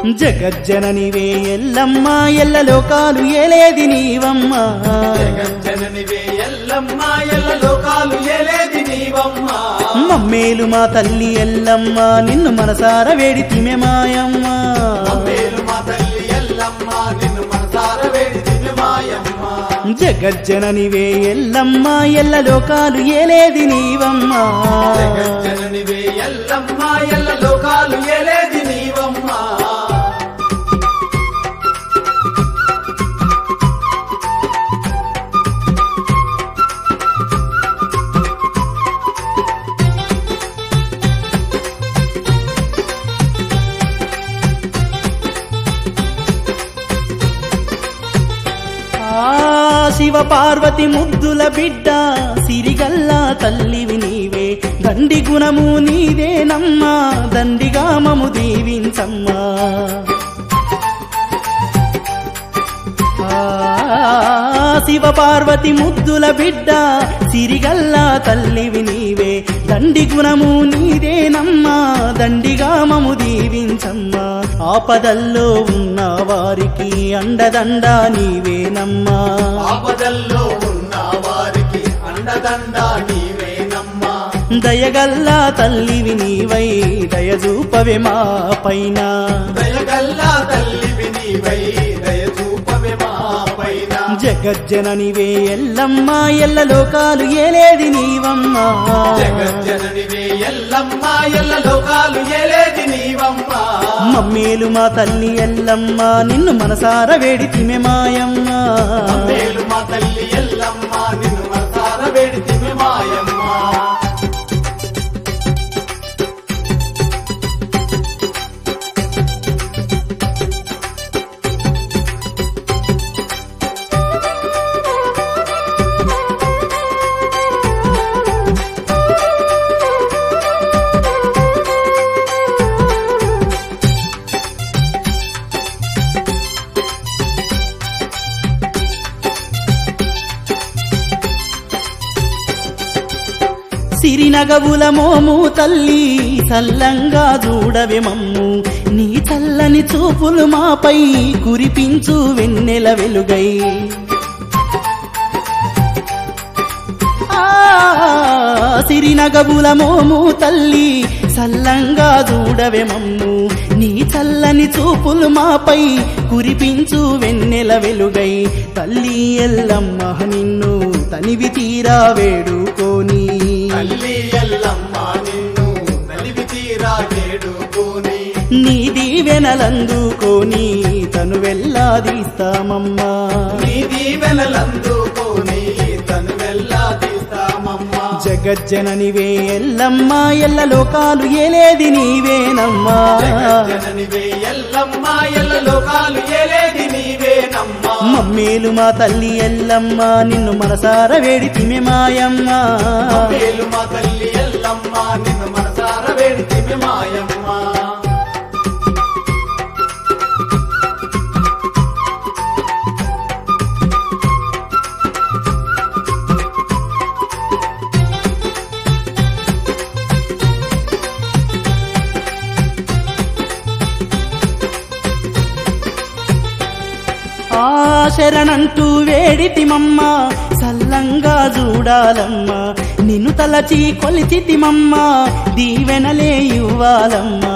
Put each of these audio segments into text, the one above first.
జగజ్జననివే ఎల్లమ్మ ఎల్ల లోకాలు ఏలేది నీవమ్మ జగజ్జననివే ఎల్లమ్మ ఎల్ల లోకాలు ఏలేది నీవమ్మ మమ్మేలు మా తల్లి ఎల్లమ్మ నిన్ను మనసార వేడి తిమె మాయమ్మ మేలు మా తల్లి ఎల్లమ్మ నిన్ను మనసార వేడితిమి మాయమ్మ జగజ్జననివే ఎల్లమ్మ ఎల్ల లోకాలు ఏలేది నీవమ్మ జగజ్జననివే ఎల్లమ్మ ఎల్ల లోకాలు ఏలేది నీవమ్మ ఆ శివ పార్వతి ముద్దుల బిడ్డ సిరిగల్లా తల్లివి నీవే దండి గుణము నీదేనమ్మా దండిగా మము దీవించమ్మా ఆ శివ పార్వతి ముద్దుల బిడ్డ సిరిగల్లా తల్లివి నీవే దండి గుణము నీదేనమ్మా దండిగా మము దీవించమ్మా ఆపదల్లో ఉన్న వారికి అండదండ నీవేనమ్మా ఆపదల్లో ఉన్న వారికి అండదండ నీవేనమ్మా దయగల్లా తల్లివి నీవై దయజూపవే మా పైన దయగల్లా తల్లివి నీవై దయ చూపవే మా పైన జగజ్జననివే ఎల్లమ్మ ఎల్ల లోకాలు ఏలేది నీవమ్మా జగజ్జననివే ఎల్లమ్మ ఎల్ల లోకాలు ఏలేది నీవమ్మ మమ్మేలు మా తల్లి ఎల్లమ్మ నిన్ను మనసార వేడి తిమె మాయమ్మ మేలు మా తల్లి ఎల్లమ్మ నిన్ను మనసార వేడితిమి మాయమ్మ సిరినగవుల మోము తల్లి చల్లంగా చూడవే మమ్ము నీ చల్లని చూపులు మాపై కురిపించు వెన్నెల వెలుగై ఆ సిరినగవుల మోము తల్లి చల్లంగా చూడవే మమ్ము నీ చల్లని చూపులు మాపై కురిపించు వెన్నెల వెలుగై తల్లి ఎల్లమ్మ నిన్ను తనివి తీరా వేడుకోని తల్లి ఎల్లమ్మ నిన్ను నలివి తీరా వేడుకోని నీ దీవెనలందుకోని తను వెళ్ళాదీస్తామమ్మా నీ దీవెనలందుకోని తను వెళ్ళా తీస్తామమ్మా జగజ్జననివే ఎల్లమ్మ ఎల్ల లోకాలు ఏలేది నీవేనమ్మా జగజ్జననివే ఎల్లమ్మ ఎల్ల లోకాలు ఏలేది నీవేనమ్మా మమ్మేలు మా తల్లి ఎల్లమ్మ నిన్ను మనసార వేడి తిమె మాయమ్మ మేలు మా తల్లి ఎల్లమ్మ నిన్ను మనసార వేడితిమి మాయమ్మ ఆ శరణంటూ వేడితిమమ్మ సల్లంగా చూడాలమ్మ నిన్ను తలచి కొలిచితిమమ్మ దీవెనలే ఇవ్వాలమ్మా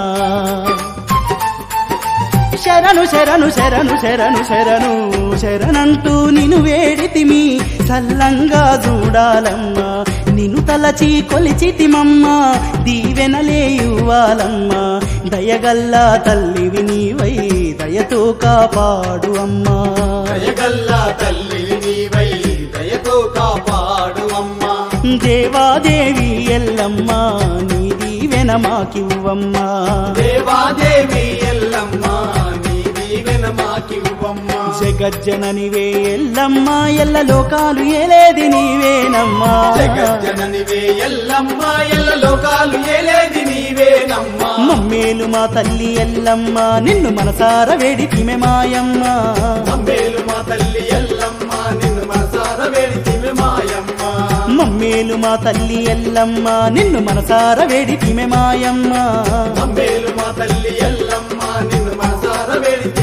శరణు శరణు శరణు శరణు శరణు శరణంటూ నిన్ను వేడితిమి సల్లంగా చూడాలమ్మా నిన్ను తలచి కొలిచితిమమ్మ దీవెనలే ఇవ్వాలమ్మా దయగల్లా తల్లివి నీవై దయతో కాపాడు అమ్మా దయగల్లా తల్లి నీవై దయతో కాపాడు అమ్మా దేవాదేవి ఎల్లమ్మ నీ దీవెన మాకివ్వమ్మా దేవాదేవి ఎల్లమ్మ నీ దీవెన మాకివ్వమ్మా జగజ్జననివే ఎల్లమ్మ ఎల్ల లోకాలు ఏలేది నీవేనమ్మా జగజ్జననివే ఎల్లమ్మ ఎల్ల లోకాలు ఏలేది నీవేనమ్మా మమ్మేలు మా తల్లి ఎల్లమ్మ నిన్ను మనసార వేడి తిమె మాయమ్మ అమ్మేలు మా తల్లి ఎల్లమ్మ నిన్ను మనసార వేడితిమి మాయమ్మ మమ్మేలు మా తల్లి ఎల్లమ్మ నిన్ను మనసార వేడి తిమె మాయమ్మ అమ్మేలు మా తల్లి ఎల్లమ్మ నిన్ను మనసార మనసార వేడితిమి